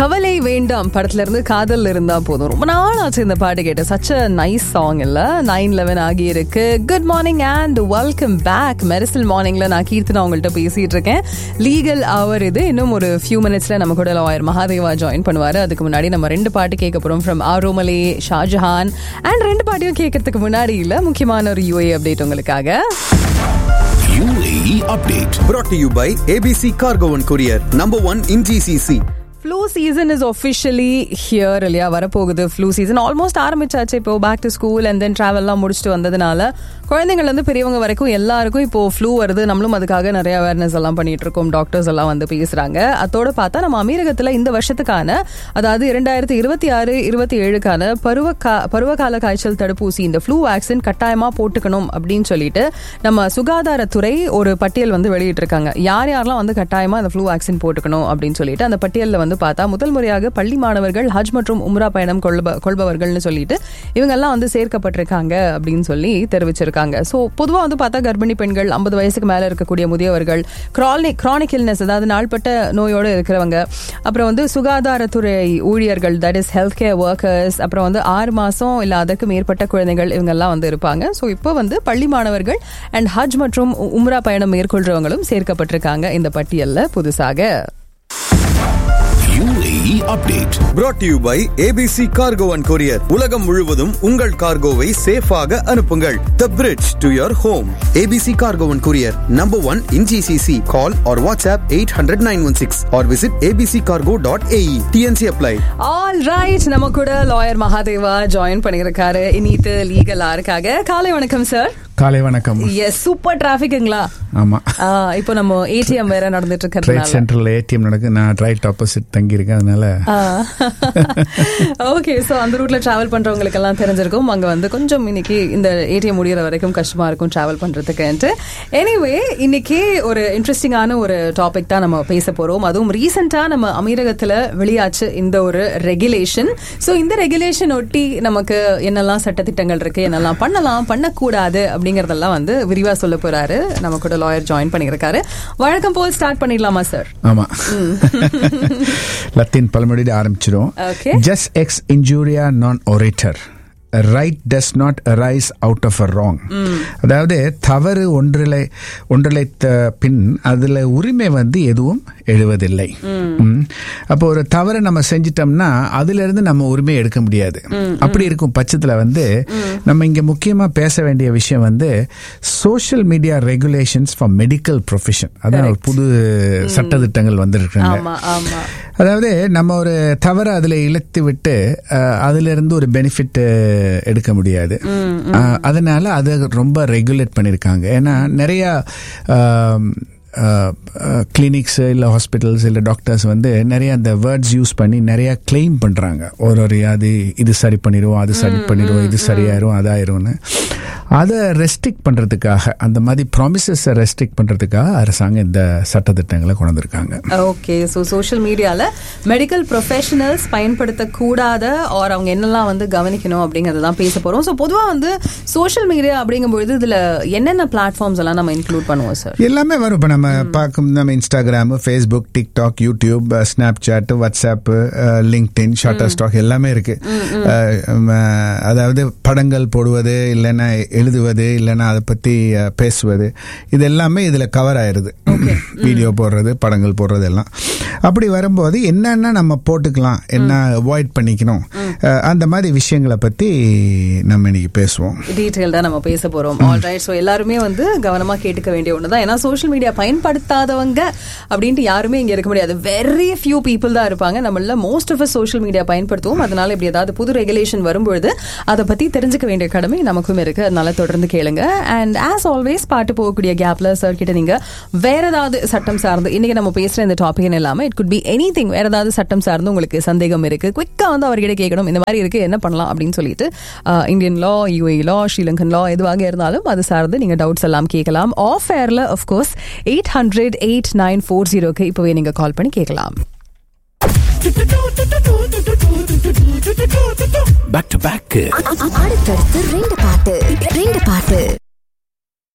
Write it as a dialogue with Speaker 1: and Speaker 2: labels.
Speaker 1: கவலை வேண்டாம் படத்துல இருந்து காதல் இருந்தா போதும் ரொம்ப நாள் ஆச்சு இந்த பாட்டு கேட்ட சச்ச நைஸ் சாங் இல்ல நைன் லெவன் ஆகி இருக்கு good morning and welcome back Mersal மார்னிங்ல நான் கீர்த்தனா உங்கள்கிட்ட பேசிட்டு இருக்கேன் லீகல் அவர் இது இன்னும் ஒரு ஃபியூ மினிட்ஸ்ல நம்ம கூட லாயர் மகாதேவா ஜாயின் பண்ணுவாரு அதுக்கு முன்னாடி நம்ம ரெண்டு பாட்டு கேட்க போறோம் ஃப்ரம் ஆரோமலே ஷாஜஹான் அண்ட் ரெண்டு பாட்டையும் கேட்கறதுக்கு முன்னாடி இல்ல முக்கியமான ஒரு யூஏ அப்டேட் உங்களுக்காக
Speaker 2: UAE update.
Speaker 3: brought to you by ABC Cargo and Courier, number one in GCC.
Speaker 1: Flu season is officially here இல்லையா வரப்போகுது ஃப்ளூ சீசன் ஆல்மோஸ்ட் ஆரம்பிச்சாச்சு இப்போ back to school and then ட்ராவல்லாம் முடிச்சுட்டு வந்ததுனால குழந்தைங்கள்ல இருந்து பெரியவங்க வரைக்கும் எல்லாருக்கும் இப்போ ஃப்ளூ வருது நம்மளும் அதுக்காக நிறைய அவேர்னஸ் எல்லாம் பண்ணிட்டு இருக்கோம் டாக்டர்ஸ் எல்லாம் வந்து பேசுறாங்க அதோட பார்த்தா நம்ம அமீரகத்துல இந்த வருஷத்துக்கான அதாவது இரண்டாயிரத்தி இருபத்தி ஆறு இருபத்தி ஏழுக்கான பருவ பருவகால காய்ச்சல் தடுப்பூசி இந்த ஃப்ளூ வேக்சின் கட்டாயமா போட்டுக்கணும் அப்படின்னு சொல்லிட்டு நம்ம சுகாதாரத்துறை ஒரு பட்டியல் வந்து வெளியிட்டிருக்காங்க யார் யாரெல்லாம் வந்து கட்டாயமா அந்த ஃப்ளூ வேக்சின் போட்டுக்கணும் அப்படின்னு சொல்லிட்டு அந்த பட்டியலில் வந்து பார்த்தா முதல் முறையாக பள்ளி மாணவர்கள் ஹஜ் மற்றும் உம்ரா பயணம் கொள்ப கொள்பவர்கள்னு சொல்லிட்டு இவங்கெல்லாம் வந்து சேர்க்கப்பட்டிருக்காங்க அப்படின்னு சொல்லி தெரிவிச்சிருக்காங்க ஸோ பொதுவாக வந்து பார்த்தா கர்ப்பிணி பெண்கள் ஐம்பது வயசுக்கு மேலே இருக்கக்கூடிய முதியவர்கள் கிரானிக் கிரானிக் இல்னஸ் அதாவது நாள்பட்ட நோயோடு இருக்கிறவங்க அப்புறம் வந்து சுகாதாரத்துறை ஊழியர்கள் that is health care workers அப்புறம் வந்து ஆறு மாதம் இல்லை அதற்கு மேற்பட்ட குழந்தைகள் இவங்கெல்லாம் வந்து இருப்பாங்க ஸோ இப்போ வந்து பள்ளி மாணவர்கள் அண்ட் ஹஜ் மற்றும் உம்ரா பயணம் மேற்கொள்றவங்களும் சேர்க்கப்பட்டிருக்காங்க இந்த பட்டியலில் புதுசாக
Speaker 2: UAE update.
Speaker 3: brought to you by ABC Cargo and Courier. உலகம் முழுவதும் உங்கள் கார்கோவை சேஃபாக அனுப்புங்கள் The bridge to your home. ABC Cargo and Courier, number one in GCC. Call or WhatsApp 800-916 or visit abccargo.ae. TNC apply.
Speaker 1: All right நம்ம கூட lawyer Mahadeva join பண்ணியிருக்காரு இனித்து லீகலா இருக்காக காலை வணக்கம் சார்
Speaker 4: காலை வணக்கம்
Speaker 1: எஸ் சூப்பர் டிராபிக்குங்களா
Speaker 4: ஆமா
Speaker 1: இப்போ நம்ம ஏடிஎம் வேற நடந்துட்டு
Speaker 4: ட்ரேட்
Speaker 1: இருக்கிறதுனால
Speaker 4: சென்டர்ல ஏடிஎம் நடக்கு நான் ரைட் ஆப்போசிட் தங்கி இருக்கேன் அதனால
Speaker 1: ஓகே ஸோ அந்த ரூட்ல டிராவல் பண்றவங்களுக்கு எல்லாம் தெரிஞ்சிருக்கும் அங்க வந்து கொஞ்சம் இன்னைக்கு இந்த ஏடிஎம் முடியற வரைக்கும் கஷ்டமா இருக்கும் டிராவல் பண்றதுக்குன்ட்டு எனிவே இன்னைக்கு ஒரு இன்ட்ரெஸ்டிங்கான ஒரு டாபிக் தான் நம்ம பேச போறோம் அதுவும் ரீசெண்டா நம்ம அமீரகத்துல வெளியாச்சு இந்த ஒரு ரெகுலேஷன் ஸோ இந்த ரெகுலேஷன் ஒட்டி நமக்கு என்னெல்லாம் சட்டத்திட்டங்கள் இருக்கு என்னெல்லாம் பண்ணலாம் பண்ணக்கூடாது அப்படிங்கறதெல்லாம் வந்து விரிவா சொல்ல போறாரு நம்ம கூட லாயர் ஜாயின் பண்ணியிருக்காரு வழக்கம் போல் ஸ்டார்ட் பண்ணிடலாமா சார்
Speaker 4: ஆமா லத்தீன் பழமொழியில ஆரம்பிச்சிடும்
Speaker 1: Okay.
Speaker 4: Just ex injuria non oritur right does not arise out of a wrong அதாவது தவறு ஒன்றிலை ஒன்றிழைத்த பின் அதுல உரிமை வந்து எதுவும் எழுவதில்லை ம். அப்போ ஒரு தவறை நம்ம செஞ்சிட்டோம்னா அதுல இருந்து நம்ம உரிமை எடுக்க முடியாது அப்படி இருக்கும் பட்சத்துல வந்து நம்ம இங்க முக்கியமா பேச வேண்டிய விஷயம் வந்து social media regulations for medical profession அதான் ஒரு புது சட்டத்திட்டங்கள் வந்திருக்காங்க
Speaker 1: ஆமா ஆமா
Speaker 4: அதாவது நம்ம ஒரு தவறை அதுல இழுத்து விட்டு அஹ், அதுல இருந்து ஒரு பெனிஃபிட் எடுக்க முடியாது அஹ், அதனால அதை ரொம்ப ரெகுலேட் பண்ணிருக்காங்க ஏன்னா நிறைய கிளினிக்ஸ் இல்லை ஹாஸ்பிட்டல்ஸ் இல்லை டாக்டர்ஸ் வந்து நிறைய அந்த வேர்ட்ஸ் யூஸ் பண்ணி நிறைய கிளைம் பண்றாங்க ஒரு ஒரு அது இது சரி பண்ணிடுவோம் அது சரி பண்ணிடுவோம் இது சரியாயிரும் அதாயிரும்னு அதை ரெஸ்ட்ரிக்ட் பண்றதுக்காக அந்த மாதிரி ப்ராமிசஸை ரெஸ்ட்ரிக்ட் பண்றதுக்காக அரசாங்கம் இந்த சட்டத்திட்டங்களை கொண்டு வந்திருக்காங்க
Speaker 1: ஓகே ஸோ சோஷியல் மீடியால மெடிக்கல் ப்ரொஃபஷனல்ஸ் பயன்படுத்தக்கூடாத ஆர் அவங்க என்னெல்லாம் வந்து கவனிக்கணும் அப்படிங்கறத தான் பேச போறோம் ஸோ பொதுவாக வந்து சோஷியல் மீடியா அப்படிங்கும்பொழுது இதுல என்னென்ன பிளாட்ஃபார்ம்ஸ் எல்லாம் நம்ம இன்க்ளூட் பண்ணுவோம் சார்
Speaker 4: எல்லாமே வரும் இப்போ நம்ம பார்க்கும் நம்ம Instagram Facebook TikTok YouTube Snapchat WhatsApp LinkedIn ஷார்ட்டர் ஸ்டாக் எல்லாமே இருக்கு அஹ், ம, அதாவது படங்கள் போடுவது இல்லைன்னா எழுதுவது இல்லைன்னா அதை பத்தி அஹ், பேசுவது இது எல்லாமே இதுல கவர் ஆயிருது வீடியோ போடுறது படங்கள் போடுறது எல்லாம் அப்படி வரும்போது என்னென்ன நம்ம போட்டுக்கலாம் என்ன அவாய்ட் பண்ணிக்கணும் அஹ், அந்த மாதிரி விஷயங்களை பத்தி நம்ம இன்னைக்கு பேசுவோம்
Speaker 1: டீட்டெயில்டாக நம்ம பேச போறோம் ஆல் ரைட் ஸோ எல்லாருமே வந்து கவனமா கேட்டுக்க வேண்டிய ஒன்று தான் ஏன்னா சோஷியல் மீடியா பயன்படுத்தாதவங்க அப்படின்ட்டு யாருமே இங்க இருக்க முடியாது வெரி ஃபியூ பீப்புள் தான் இருப்பாங்க நம்மள மோஸ்ட் ஆஃப் சோஷியல் மீடியா பயன்படுத்துவோம் அதனால இப்படி ஏதாவது புது ரெகுலேஷன் வரும்பொழுது அதை பத்தி தெரிஞ்சுக்க வேண்டிய கடமை நமக்கும் இருக்கு அதனால தொடர்ந்து கேளுங்க அண்ட் ஆஸ் ஆல்வேஸ் பாட்டு போகக்கூடிய கேப்ல சார் கிட்ட நீங்க வேற ஏதாவது சட்டம் சார்ந்து இன்னைக்கு நம்ம பேசுற இந்த டாபிக் இல்லாம it could be anything வேற ஏதாவது சட்டம் சார்ந்து உங்களுக்கு சந்தேகம் இருக்கு குவிக்கா வந்து அவர்கிட்ட கேட்கணும் இந்த மாதிரி இருக்கு என்ன பண்ணலாம் அப்படின்னு சொல்லிட்டு Indian law UAE law Sri Lankan law எதுவாக இருந்தாலும் அது சார்ந்து நீங்க டவுட்ஸ் எல்லாம் கேட்கலாம் ஆஃப் ஏர்ல of course eight hundred eight nine four ஜீரோக்கு இப்போவே நீங்க கால் பண்ணி கேட்கலாம்
Speaker 2: Back to back.
Speaker 5: அடுத்தடுத்து ரெண்டு பாட்டு ரெண்டு பாட்டு